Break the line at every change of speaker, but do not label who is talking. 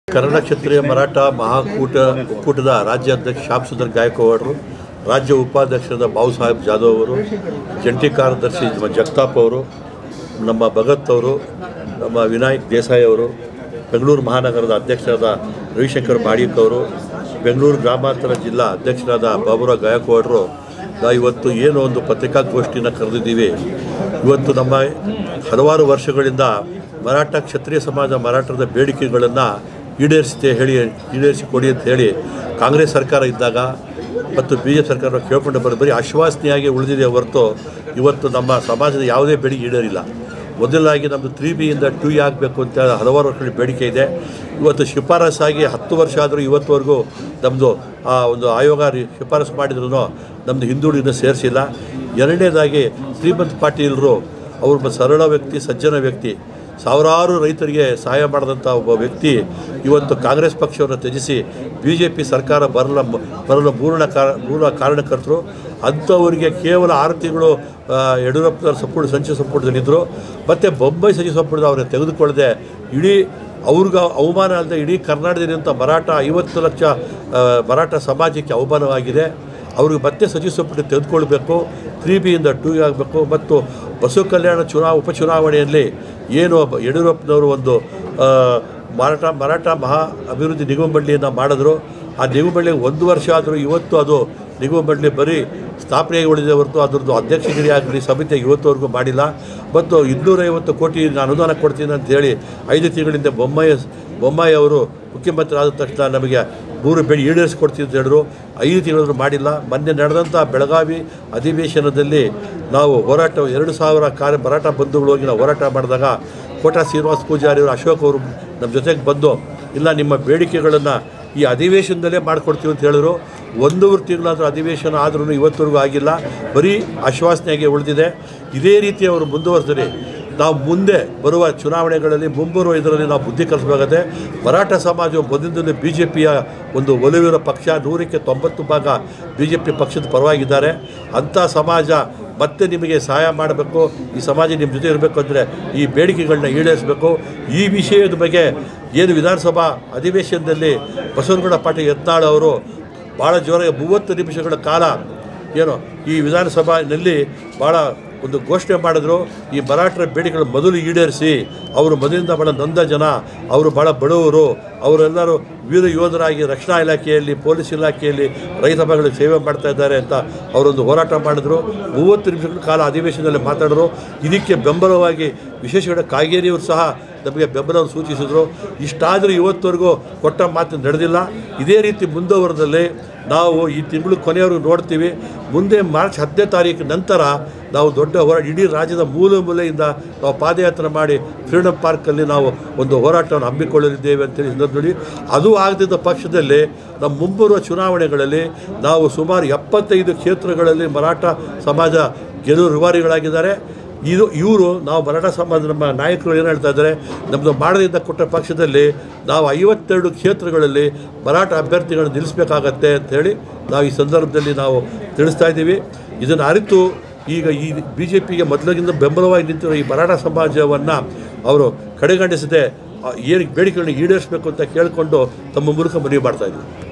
ಕನ್ನಡ ಕ್ಷತ್ರಿಯ ಮರಾಠ ಮಹಾಕೂಟ ಒಕ್ಕೂಟದ ರಾಜ್ಯಾಧ್ಯಕ್ಷ ಶ್ಯಾಮ್ ಸುಂದರ್ ಗಾಯಕವಾಡರು ರಾಜ್ಯ ಉಪಾಧ್ಯಕ್ಷರಾದ ಬಾಬು ಸಾಹೇಬ್ ಜಾಧವ್ ಅವರು ಜಂಟಿ ಕಾರ್ಯದರ್ಶಿ ನಮ್ಮ ಜಗತಾಪ್ ಅವರು ನಮ್ಮ ಭಗತ್ ಅವರು ನಮ್ಮ ವಿನಾಯಕ್ ದೇಸಾಯಿ ಅವರು ಬೆಂಗಳೂರು ಮಹಾನಗರದ ಅಧ್ಯಕ್ಷರಾದ ರವಿಶಂಕರ್ ಬಾಡಿಕ್ ಅವರು ಬೆಂಗಳೂರು ಗ್ರಾಮಾಂತರ ಜಿಲ್ಲಾ ಅಧ್ಯಕ್ಷರಾದ ಬಾಬುರಾವ್ ಗಾಯಕವಾಡರು ನಾವು ಇವತ್ತು ಏನು ಒಂದು ಪತ್ರಿಕಾಗೋಷ್ಠಿನ ಕರೆದಿದ್ದೀವಿ ಇವತ್ತು ನಮ್ಮ ಹಲವಾರು ವರ್ಷಗಳಿಂದ ಮರಾಠ ಕ್ಷತ್ರಿಯ ಸಮಾಜ ಮರಾಠರದ ಬೇಡಿಕೆಗಳನ್ನು ಈಡೇರಿಸುತ್ತೆ ಹೇಳಿ ಈಡೇರಿಸಿ ಕೊಡಿ ಅಂತ ಹೇಳಿ ಕಾಂಗ್ರೆಸ್ ಸರ್ಕಾರ ಇದ್ದಾಗ ಮತ್ತು ಬಿ ಜೆ ಪಿ ಸರ್ಕಾರ ಕೇಳ್ಕೊಂಡು ಬರೋದು ಬರೀ ಆಶ್ವಾಸನೆಯಾಗಿ ಉಳಿದಿದೆ ಹೊರತು ಇವತ್ತು ನಮ್ಮ ಸಮಾಜದ ಯಾವುದೇ ಬೇಡಿಕೆ ಈಡೇರಿಲ್ಲ ಮೊದಲಾಗಿ ನಮ್ಮದು ತ್ರೀ ಬಿಯಿಂದ ಟೂ ಎ ಆಗಬೇಕು ಅಂತ ಹಲವಾರು ವರ್ಷಗಳ ಬೇಡಿಕೆ ಇದೆ ಇವತ್ತು ಶಿಫಾರಸ್ಸಾಗಿ ಹತ್ತು ವರ್ಷ ಆದರೂ ಇವತ್ತುವರೆಗೂ ನಮ್ಮದು ಆ ಒಂದು ಆಯೋಗ ರಿ- ಶಿಫಾರಸು ಮಾಡಿದ್ರು ನಮ್ಮದು ಹಿಂದುಳಿನ ಸೇರಿಸಿಲ್ಲ ಎರಡನೇದಾಗಿ ಶ್ರೀಮಂತ್ ಪಾಟೀಲರು ಅವರು ಒಬ್ಬ ಸರಳ ವ್ಯಕ್ತಿ ಸಜ್ಜನ ವ್ಯಕ್ತಿ ಸಾವಿರಾರು ರೈತರಿಗೆ ಸಹಾಯ ಮಾಡಿದಂಥ ಒಬ್ಬ ವ್ಯಕ್ತಿ ಇವತ್ತು ಕಾಂಗ್ರೆಸ್ ಪಕ್ಷವನ್ನು ತ್ಯಜಿಸಿ ಬಿ ಜೆ ಪಿ ಸರ್ಕಾರ ಬರಲ ಬರಲು ಮೂಲ ಕಾರ ಮೂಲ ಕಾರಣಕರ್ತರು ಅಂಥವರಿಗೆ ಕೇವಲ ಆರು ತಿಂಗಳು ಆ, ಯಡಿಯೂರಪ್ಪನವ್ರ ಸಂಪುಟ ಸಚಿವ ಸಂಪುಟದಲ್ಲಿದ್ದರು ಮತ್ತು ಬೊಂಬೈ ಸಚಿವ ಸಂಪುಟದ ಅವರನ್ನು ತೆಗೆದುಕೊಳ್ಳದೆ ಇಡೀ ಅವ್ರಿಗೆ ಅವಮಾನ ಅಲ್ಲದೆ ಇಡೀ ಕರ್ನಾಟಕದಲ್ಲಿರುವಂಥ ಮರಾಠ ಐವತ್ತು ಲಕ್ಷ ಆ, ಮರಾಠ ಸಮಾಜಕ್ಕೆ ಅವಮಾನವಾಗಿದೆ ಅವ್ರಿಗೆ ಮತ್ತೆ ಸಚಿವ ಸಂಪುಟ ತೆಗೆದುಕೊಳ್ಬೇಕು ತ್ರೀ ಬಿಯಿಂದ ಟೂ ಆಗಬೇಕು ಮತ್ತು ಬಸವ ಕಲ್ಯಾಣ ಚುನಾ ಉಪಚುನಾವಣೆಯಲ್ಲಿ ಏನು ಒಬ್ಬ ಯಡಿಯೂರಪ್ಪನವರು ಒಂದು ಆ, ಮರಾಠ ಮರಾಠ ಮಹಾ ಅಭಿವೃದ್ಧಿ ನಿಗಮ ಮಂಡಳಿಯನ್ನು ಮಾಡಿದ್ರು ಆ ನಿಗಮ ಮಂಡಳಿ ಒಂದು ವರ್ಷ ಆದರೂ ಇವತ್ತು ಅದು ನಿಗಮ ಮಂಡಳಿ ಬರೀ ಸ್ಥಾಪನೆಯಾಗಿ ಉಳಿದಿದೆ ಹೊರತು ಅದರದ್ದು ಅಧ್ಯಕ್ಷಗಿರಿ ಆಗಲಿ ಸಮಿತಿ ಇವತ್ತುವರೆಗೂ ಮಾಡಿಲ್ಲ ಮತ್ತು ಇನ್ನೂರೈವತ್ತು ಕೋಟಿ ನಾನು ಅನುದಾನ ಕೊಡ್ತೀನಿ ಅಂತ ಹೇಳಿ ಐದು ತಿಂಗಳಿಂದ ಬೊಮ್ಮಾಯಿ ಬೊಮ್ಮಾಯಿ ಅವರು ಮುಖ್ಯಮಂತ್ರಿ ಆದ ತಕ್ಷಣ ನಮಗೆ ಮೂರು ಬೆಳೆ ಈಡೇರಿಸ್ಕೊಡ್ತೀವಿ ಅಂತ ಹೇಳಿದ್ರು ಐದು ತಿಂಗಳು ಮಾಡಿಲ್ಲ ಮೊನ್ನೆ ನಡೆದಂಥ ಬೆಳಗಾವಿ ಅಧಿವೇಶನದಲ್ಲಿ ನಾವು ಹೋರಾಟ ಎರಡು ಸಾವಿರ ಕಾರ್ಯ ಮರಾಠ ಬಂಧುಗಳು ಹೋಗಿ ನಾವು ಹೋರಾಟ ಮಾಡಿದಾಗ ಕೋಟಾ ಶ್ರೀನಿವಾಸ ಪೂಜಾರಿ ಅವರು ಅಶೋಕ್ ಅವರು ನಮ್ಮ ಜೊತೆಗೆ ಬಂದು ಇಲ್ಲ ನಿಮ್ಮ ಬೇಡಿಕೆಗಳನ್ನು ಈ ಅಧಿವೇಶನದಲ್ಲೇ ಮಾಡಿಕೊಡ್ತೀವಿ ಅಂತ ಹೇಳಿದ್ರು ಒಂದೂವರೆ ತಿಂಗಳಾದರೂ ಅಧಿವೇಶನ ಆದ್ರೂ ಇವತ್ತವರೆಗೂ ಆಗಿಲ್ಲ ಬರೀ ಆಶ್ವಾಸನೆಯಾಗಿ ಉಳಿದಿದೆ ಇದೇ ರೀತಿ ಅವರು ಮುಂದುವರೆಸಿದ್ರೆ ನಾವು ಮುಂದೆ ಬರುವ ಚುನಾವಣೆಗಳಲ್ಲಿ ಮುಂಬರುವ ಇದರಲ್ಲಿ ನಾವು ಬುದ್ಧಿ ಕಲಿಸಬೇಕಾಗುತ್ತೆ ಮರಾಠ ಸಮಾಜವು ಮೊದಲಿಂದಲೂ ಬಿ ಜೆ ಪಿಯ ಒಂದು ಒಲವಿರೋ ಪಕ್ಷ ನೂರಕ್ಕೆ ತೊಂಬತ್ತು ಭಾಗ ಬಿ ಜೆ ಪಿ ಪಕ್ಷದ ಪರವಾಗಿದ್ದಾರೆ ಅಂಥ ಸಮಾಜ ಮತ್ತೆ ನಿಮಗೆ ಸಹಾಯ ಮಾಡಬೇಕು ಈ ಸಮಾಜ ನಿಮ್ಮ ಜೊತೆ ಇರಬೇಕು ಅಂದರೆ ಈ ಬೇಡಿಕೆಗಳನ್ನ ಈಡೇರಿಸಬೇಕು ಈ ವಿಷಯದ ಬಗ್ಗೆ ಏನು ವಿಧಾನಸಭಾ ಅಧಿವೇಶನದಲ್ಲಿ ಬಸವನಗೌಡ ಪಾಟೀಲ್ ಯತ್ನಾಳ್ ಅವರು ಭಾಳ ಜೋರಾಗಿ ಮೂವತ್ತು ನಿಮಿಷಗಳ ಕಾಲ ಏನು ಈ ವಿಧಾನಸಭೆಯಲ್ಲಿ ಭಾಳ ಒಂದು ಘೋಷಣೆ ಮಾಡಿದ್ರು ಈ ಮರಾಠರ ಬೇಡಿಕೆಗಳು ಮೊದಲು ಈಡೇರಿಸಿ ಅವರು ಮೊದಲಿಂದ ಭಾಳ ನೊಂದ ಜನ ಅವರು ಭಾಳ ಬಡವರು ಅವರೆಲ್ಲರೂ ವೀರ ಯೋಧರಾಗಿ ರಕ್ಷಣಾ ಇಲಾಖೆಯಲ್ಲಿ ಪೊಲೀಸ್ ಇಲಾಖೆಯಲ್ಲಿ ರೈತ ಮಗಳಿಗೆ ಸೇವೆ ಮಾಡ್ತಾ ಇದ್ದಾರೆ ಅಂತ ಅವರೊಂದು ಹೋರಾಟ ಮಾಡಿದ್ರು ಮೂವತ್ತು ನಿಮಿಷಗಳ ಕಾಲ ಅಧಿವೇಶನದಲ್ಲಿ ಮಾತಾಡಿದ್ರು ಇದಕ್ಕೆ ಬೆಂಬಲವಾಗಿ ವಿಶೇಷವಾಗಿ ಕಾಗೇರಿಯವರು ಸಹ ನಮಗೆ ಬೆಂಬಲವನ್ನು ಸೂಚಿಸಿದರು ಇಷ್ಟಾದರೂ ಇವತ್ತವರೆಗೂ ಕೊಟ್ಟ ಮಾತು ನಡೆದಿಲ್ಲ ಇದೇ ರೀತಿ ಮುಂದುವರೆದಲ್ಲಿ ನಾವು ಈ ತಿಂಗಳು ಕೊನೆಯವರೆಗೂ ನೋಡ್ತೀವಿ ಮುಂದೆ ಮಾರ್ಚ್ ಹತ್ತನೇ ತಾರೀಕು ನಂತರ ನಾವು ದೊಡ್ಡ ಹೋರಾಟ ಇಡೀ ರಾಜ್ಯದ ಮೂಲೆ ಮೂಲೆಯಿಂದ ನಾವು ಪಾದಯಾತ್ರೆ ಮಾಡಿ ಫ್ರೀಡಮ್ ಪಾರ್ಕಲ್ಲಿ ನಾವು ಒಂದು ಹೋರಾಟವನ್ನು ಹಮ್ಮಿಕೊಳ್ಳಲಿದ್ದೇವೆ ಅಂತೇಳಿ ಸಂದರ್ಭದಲ್ಲಿ ಅದು ಆಗದಿದ್ದ ಪಕ್ಷದಲ್ಲಿ ನಮ್ಮ ಮುಂಬರುವ ಚುನಾವಣೆಗಳಲ್ಲಿ ನಾವು ಸುಮಾರು ಎಪ್ಪತ್ತೈದು ಕ್ಷೇತ್ರಗಳಲ್ಲಿ ಮರಾಠ ಸಮಾಜ ಗೆಲುವು ರೂವಾರಿಗಳಾಗಿದ್ದಾರೆ ಇದು ಇವರು ನಾವು ಮರಾಠ ಸಮಾಜ ನಮ್ಮ ನಾಯಕರು ಏನು ಹೇಳ್ತಾ ಇದ್ದಾರೆ ನಮ್ಮದು ಮಾಡದಿಂದ ಕೊಟ್ಟ ಪಕ್ಷದಲ್ಲಿ ನಾವು ಐವತ್ತೆರಡು ಕ್ಷೇತ್ರಗಳಲ್ಲಿ ಮರಾಠ ಅಭ್ಯರ್ಥಿಗಳನ್ನು ನಿಲ್ಲಿಸಬೇಕಾಗತ್ತೆ ಅಂಥೇಳಿ ನಾವು ಈ ಸಂದರ್ಭದಲ್ಲಿ ನಾವು ತಿಳಿಸ್ತಾ ಇದ್ದೀವಿ ಇದನ್ನು ಅರಿತು ಈಗ ಈ ಬಿ ಜೆ ಪಿಗೆ ಮೊದಲಿಗಿಂತ ಬೆಂಬಲವಾಗಿ ನಿಂತಿರೋ ಈ ಮರಾಠ ಸಮಾಜವನ್ನು ಅವರು ಕಡೆಗಣಿಸದೆ ಏನು ಬೇಡಿಕೆಗಳನ್ನ ಈಡೇರಿಸಬೇಕು ಅಂತ ಕೇಳಿಕೊಂಡು ತಮ್ಮ ಮೂಲಕ ಮನವಿ ಮಾಡ್ತಾ ಇದ್ದೀವಿ